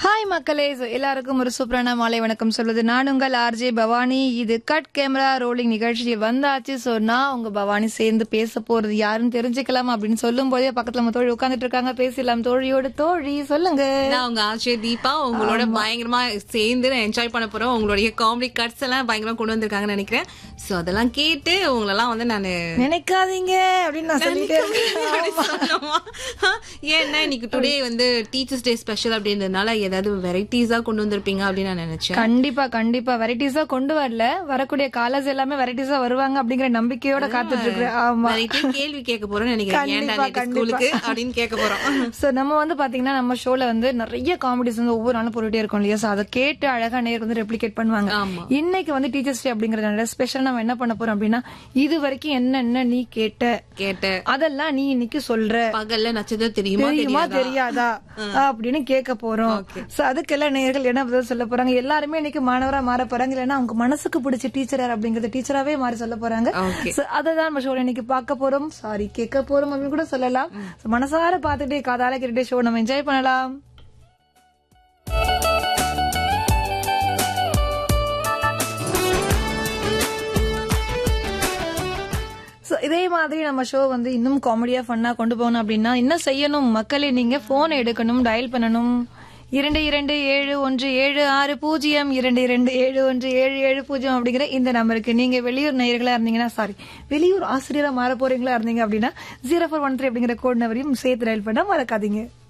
Hi மக்களே So, எல்லாருக்கும் ஒரு சூப்பரான மாலை வணக்கம் சொல்வது நான் உங்கள் ஆர்ஜே பவானி இது கட் கேமரா ரோலிங் நிகழ்ச்சி வந்தாச்சு சோ நான் உங்க பவானி சேர்ந்து பேச போறது யாருன்னு தெரிஞ்சுக்கலாம் அப்படின்னு சொல்லும் போதே பக்கத்துல நம்ம தோழி உட்காந்துட்டு இருக்காங்க பேசலாம் தோழியோட தோழி சொல்லுங்க நான் உங்க ஆச்சரிய தீபா உங்களோட பயங்கரமா சேர்ந்து நான் என்ஜாய் பண்ண போறோம் உங்களுடைய காமெடி கட்ஸ் எல்லாம் பயங்கரமா கொண்டு வந்திருக்காங்கன்னு நினைக்கிறேன் சோ அதெல்லாம் கேட்டு உங்களெல்லாம் வந்து நானு நினைக்காதீங்க அப்படின்னு நான் சொல்லிட்டேன் அப்படி சொல்லணுமா? ஏன்னா இன்னைக்கு டுடே வந்து டீச்சர்ஸ் டே ஸ்பெஷல் அப்படின்றதுனால ஏதாவது வெரைட்டிஸா கொண்டு வந்திருப்பீங்க அப்படின்னு நான் நினைச்சேன் கண்டிப்பா கண்டிப்பா வெரைட்டிஸா கொண்டு வரல வரக்கூடிய காலேஜ் எல்லாமே வெரைட்டிஸா வருவாங்க அப்படிங்கிற நம்பிக்கையோட காத்துட்டு இருக்கிறேன் ஆமா வெரைட்டி கேள்வி கேட்க போறோம்னு நினைக்கிறேன் ஏன்டா கண்டிப்பா, நேத்து ஸ்கூலுக்கு அப்படின்னு கேட்க போறோம் சோ நம்ம வந்து பாத்தீங்கன்னா நம்ம ஷோல வந்து நிறைய காமெடிஸ் வந்து ஒவ்வொரு நாளும் போட்டுட்டே இருக்கோம் இல்லையா சோ அதை கேட்டு அழகா நேருக்கு வந்து ரெப்ளிகேட் பண்ணுவாங்க ஆமா. இன்னைக்கு வந்து டீச்சர்ஸ் டே அப்படிங்கறதுனால ஸ்பெஷல் நம்ம என்ன பண்ண போறோம் அப்படின்னா இது வரைக்கும் என்னென்ன நீ கேட்ட கேட்டேன் அதெல்லாம் நீ இன்னைக்கு சொல்ற பகல்ல நட்சத்திரம் தெரியுமா தெரியுமா தெரியாதா தெரியாதா அப்படின்னு கேட்க போறோம் சோ அதுக்கெல்லாம் நேயர்கள் என்ன பதில் சொல்ல போறாங்க எல்லாருமே இன்னைக்கு மாணவரா மாற போறாங்க இல்லைன்னா அவங்க மனசுக்கு பிடிச்ச டீச்சர் யார் அப்படிங்கறது டீச்சராவே மாறி சொல்ல போறாங்க Okay. So, அததான் நம்ம ஷோல இன்னைக்கு பார்க்க போறோம் சாரி கேட்க போறோம் அப்படின்னு கூட சொல்லலாம் So, மனசார பார்த்துட்டே காதால கேட்டுட்டே ஷோ நம்ம என்ஜாய் பண்ணலாம் So, இதே மாதிரி நம்ம ஷோ வந்து இன்னும் காமெடியா ஃபன்னா கொண்டு போகணும் அப்படின்னா என்ன செய்யணும் மக்களே நீங்க போன் எடுக்கணும் டயல் பண்ணணும் இரண்டு இரண்டு ஏழு ஒன்று ஏழு ஆறு பூஜ்ஜியம் இரண்டு இரண்டு ஏழு ஒன்று ஏழு ஏழு பூஜ்ஜியம் அப்படிங்கிற இந்த நம்பருக்கு நீங்க வெளியூர் நேயர்களா இருந்தீங்கன்னா சாரி வெளியூர் ஆசிரியரா மாற போறீங்களா இருந்தீங்க அப்படின்னா ஜீரோ ஃபோர் ஒன் த்ரீ அப்படிங்கிற கோட் நம்பரையும் சேர்த்து டயல் பண்ண மறக்காதீங்க